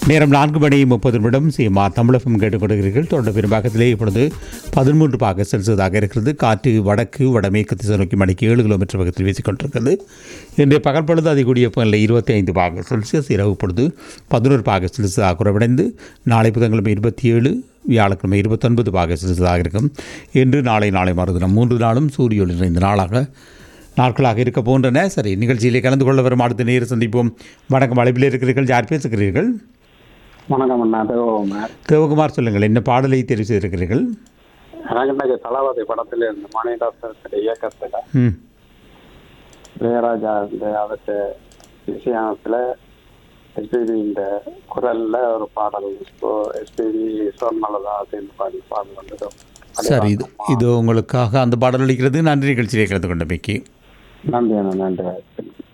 நேரம் நான்கு மணி முப்பது நிமிடம் சீமா தமிழகம் கேட்டுக்கொண்டிருக்கிறீர்கள் தொடர்ந்து பெரும்பாகத்திலே இப்பொழுது பதிமூன்று பாக செல்சியஸாக இருக்கிறது காற்று வடக்கு வடமேற்கு திசை நோக்கி மணிக்கு ஏழு கிலோமீட்டர் வேகத்தில் வீசிக்கொண்டிருக்கிறது இன்றைய பகல் பொழுது அதிகூடிய வெப்பநிலை இருபத்தி ஐந்து பாக செல்சியஸ் இரவு பொழுது பதினோரு பாக செல்சியஸாக குறைவடைந்து நாளை புதன்கிழமை இருபத்தி ஏழு வியாழக்கிழமை இருபத்தொன்பது பாக செல்சியஸாக இருக்கும் இன்று நாளை நாளை மறுதினம் மூன்று நாளும் சூரிய ஒளி நிறைந்த நாளாக நாட்களாக இருக்க போன்றன சரி நிகழ்ச்சியிலே கலந்து கொள்ள வரும் அடுத்த நேர சந்திப்போம் வணக்கம் அழைப்பில் இருக்கிறீர்கள் யார் பேசுகிறீர்கள் வணக்கம் அண்ணா தேவகுமார் தேவகுமார் சொல்லுங்கள் என்ன பாடலை தெரிவு செய்திருக்கிறீர்கள் எனக்கு இன்னைக்கு தளபதி படத்துல இந்த மணிதாசன் இயக்கத்துல ம் இளையராஜா இந்த அவற்ற விஷயத்துல எஸ்பிபி இந்த குரல்ல ஒரு பாடல் இப்போ எஸ்பிபி சொர்மலதா அப்படின்னு பாடி பாடல் வந்தது சரி இது இது உங்களுக்காக அந்த பாடல் அளிக்கிறது நன்றி நிகழ்ச்சியிலே கலந்து கொண்டமைக்கு நன்றி அண்ணா நன்றி